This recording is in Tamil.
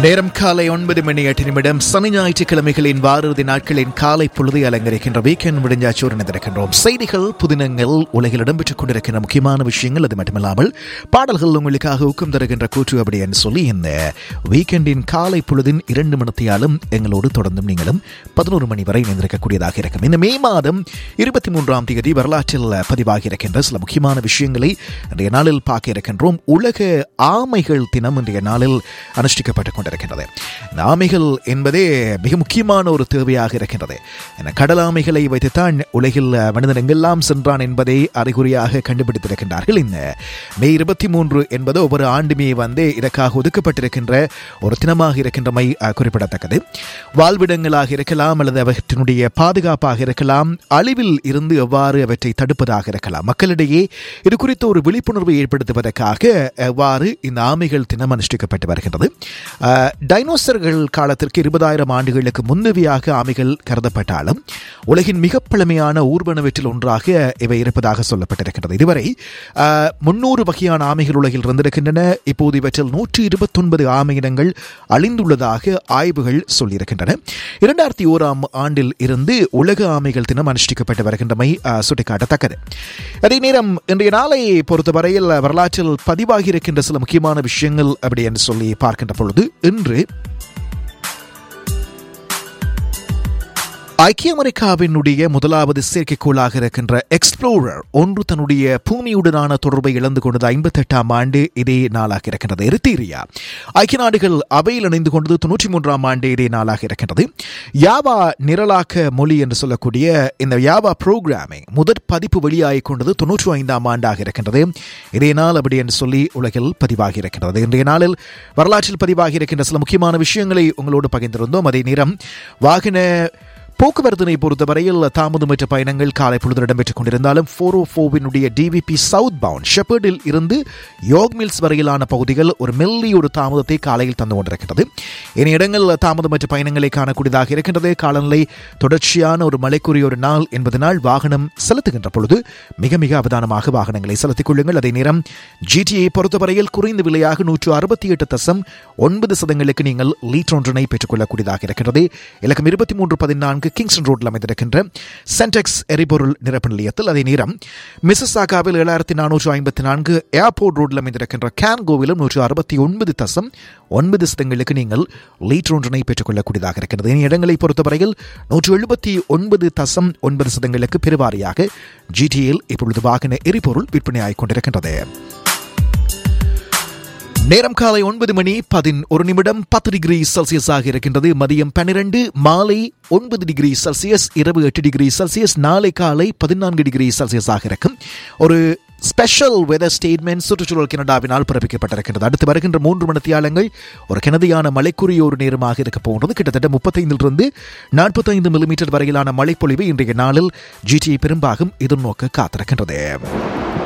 நேரம் காலை ஒன்பது மணி எட்டு நிமிடம் சனி ஞாயிற்றுக்கிழமைகளின் வாரூர்தி நாட்களின் காலை பொழுதை அலங்கரிக்கின்ற வீக்கெண்ட் விடிஞ்சாச்சோர் இணைந்திருக்கின்றோம் செய்திகள் புதினங்கள் உலகில் இடம்பெற்றுக் கொண்டிருக்கின்ற முக்கியமான விஷயங்கள் அது மட்டுமில்லாமல் பாடல்கள் உங்களுக்காக ஊக்கம் தருகின்ற கூற்று அப்படி என்று சொல்லி இந்த வீக்கெண்டின் காலை பொழுதின் இரண்டு மணித்தியாலும் எங்களோடு தொடர்ந்தும் நீங்களும் பதினோரு மணி வரை இணைந்திருக்கக்கூடியதாக இருக்கும் இந்த மே மாதம் இருபத்தி மூன்றாம் தேதி வரலாற்றில் பதிவாகி இருக்கின்ற சில முக்கியமான விஷயங்களை இன்றைய நாளில் பார்க்க இருக்கின்றோம் உலக ஆமைகள் தினம் இன்றைய நாளில் அனுஷ்டிக்கப்பட்டுக் கொண்டிருக்கின்றது இந்த ஆமைகள் என்பதே மிக முக்கியமான ஒரு தேவையாக இருக்கின்றது என கடல் ஆமைகளை வைத்துத்தான் உலகில் மனிதன் எங்கெல்லாம் சென்றான் என்பதை அறிகுறியாக கண்டுபிடித்திருக்கின்றார்கள் இந்த மே இருபத்தி மூன்று என்பது ஒவ்வொரு ஆண்டுமே வந்து இதற்காக ஒதுக்கப்பட்டிருக்கின்ற ஒரு தினமாக இருக்கின்றமை அஹ், குறிப்பிடத்தக்கது வாழ்விடங்களாக இருக்கலாம் அல்லது அவற்றினுடைய பாதுகாப்பாக இருக்கலாம் அழிவில் இருந்து எவ்வாறு அவற்றை தடுப்பதாக இருக்கலாம் மக்களிடையே இது குறித்த ஒரு விழிப்புணர்வை ஏற்படுத்துவதற்காக எவ்வாறு இந்த ஆமைகள் தினம் அனுஷ்டிக்கப்பட்டு வருகின்றது அஹ், டைனோசர்கள் காலத்திற்கு இருபதாயிரம் ஆண்டுகளுக்கு முன்னவியாக ஆமைகள் கருதப்பட்டாலும் உலகின் மிக பழமையான ஊர்வனவற்றில் ஒன்றாக இவை இருப்பதாக சொல்லப்பட்டிருக்கிறது இதுவரை முன்னூறு வகையான ஆமைகள் உலகில் இருந்திருக்கின்றன இப்போது இவற்றில் நூற்றி இருபத்தொன்பது ஆமை இனங்கள் அழிந்துள்ளதாக ஆய்வுகள் சொல்லியிருக்கின்றன இரண்டாயிரத்தி ஓராம் ஆண்டில் இருந்து உலக ஆமைகள் தினம் அனுஷ்டிக்கப்பட்டு வருகின்றமை அஹ், சுட்டிக்காட்டத்தக்கது அதே நேரம் இன்றைய நாளை பொறுத்தவரையில் வரலாற்றில் பதிவாகி இருக்கின்ற சில முக்கியமான விஷயங்கள் அப்படி என்று சொல்லி பார்க்கின்ற பொழுது இன்று ஐக்கிய அமெரிக்காவினுடைய முதலாவது செயற்கைக்கோளாக இருக்கின்ற எக்ஸ்ப்ளோரர் ஒன்று தன்னுடைய பூமியுடனான தொடர்பை இழந்து கொண்டது ஐம்பத்தெட்டாம் ஆண்டு இதே நாளாக இருக்கின்றது எரித்தீரியா ஐக்கிய நாடுகள் அவையில் இணைந்து கொண்டது தொன்னூற்றி மூன்றாம் ஆண்டு இதே நாளாக இருக்கின்றது யாவா நிரலாக்க மொழி என்று சொல்லக்கூடிய இந்த யாவா புரோகிராமிங் முதற் பதிப்பு வெளியாகிக் கொண்டது தொன்னூற்றி ஐந்தாம் ஆண்டாக இருக்கின்றது இதே நாள் அப்படி என்று சொல்லி உலகில் பதிவாகி இருக்கின்றது இன்றைய நாளில் வரலாற்றில் பதிவாகி இருக்கின்ற சில முக்கியமான விஷயங்களை உங்களோடு பகிர்ந்திருந்தோம் அதே நேரம் வாகன போக்குவரத்தினை பொறுத்தவரையில் தாமதமற்ற பயணங்கள் காலை பொழுது இடம்பெற்றுக் கொண்டிருந்தாலும் ஃபோர் ஓ ஃபோவினுடைய டிவிபி சவுத் பவுண்ட் ஷெப்பர்டில் இருந்து யோக் மில்ஸ் வரையிலான பகுதிகள் ஒரு மெல்லி ஒரு தாமதத்தை காலையில் தந்து கொண்டிருக்கிறது இனி இடங்கள் தாமதமற்ற பயணங்களை காணக்கூடியதாக இருக்கின்றது காலநிலை தொடர்ச்சியான ஒரு மழைக்குரிய ஒரு நாள் என்பதனால் வாகனம் செலுத்துகின்ற பொழுது மிக மிக அவதானமாக வாகனங்களை செலுத்திக் கொள்ளுங்கள் அதே நேரம் ஜிடியை பொறுத்தவரையில் குறைந்த விலையாக நூற்று அறுபத்தி எட்டு தசம் ஒன்பது சதங்களுக்கு நீங்கள் லீட்டர் ஒன்றினை பெற்றுக்கொள்ளக்கூடியதாக இருக்கிறது இலக்கம் இருபத்தி மூன்று பதினான்கு கிங்ஸ்டன் ரோட்டில் அமைந்திருக்கின்ற சென்டெக்ஸ் எரிபொருள் நிரப்பு நிலையத்தில் அதே நேரம் மிசஸாகாவில் ஏழாயிரத்தி நானூற்று ஐம்பத்தி நான்கு ஏர்போர்ட் ரோட்டில் அமைந்திருக்கின்ற கேன்கோவிலும் நூற்று அறுபத்தி ஒன்பது தசம் ஒன்பது சதங்களுக்கு நீங்கள் லீட்டர் ஒன்றினை பெற்றுக்கொள்ளக்கூடியதாக இருக்கிறது இனி இடங்களை பொறுத்தவரையில் நூற்று எழுபத்தி ஒன்பது தசம் ஒன்பது சதங்களுக்கு பெருவாரியாக ஜிடியில் இப்பொழுது வாகன எரிபொருள் விற்பனையாகிக் கொண்டிருக்கின்றது நேரம் காலை ஒன்பது மணி பதின் ஒரு நிமிடம் பத்து டிகிரி செல்சியஸ் ஆக இருக்கின்றது மதியம் பன்னிரண்டு மாலை ஒன்பது டிகிரி செல்சியஸ் இரவு எட்டு டிகிரி செல்சியஸ் நாளை காலை பதினான்கு டிகிரி செல்சியஸ் ஆக இருக்கும் ஒரு ஸ்பெஷல் வெதர் ஸ்டேட்மெண்ட் சுற்றுச்சூழல் கனடாவினால் பிறப்பிக்கப்பட்டிருக்கின்றது அடுத்து வருகின்ற மூன்று மணித்தியாலங்கள் ஒரு கிணதியான மழைக்குரிய ஒரு நேரமாக இருக்க போன்றது கிட்டத்தட்ட முப்பத்தைந்திலிருந்து நாற்பத்தைந்து மில்லிமீட்டர் வரையிலான மழைப்பொழிவு இன்றைய நாளில் ஜிடிஐ பெரும்பாகும் எதிர்நோக்க காத்திருக்கின்றது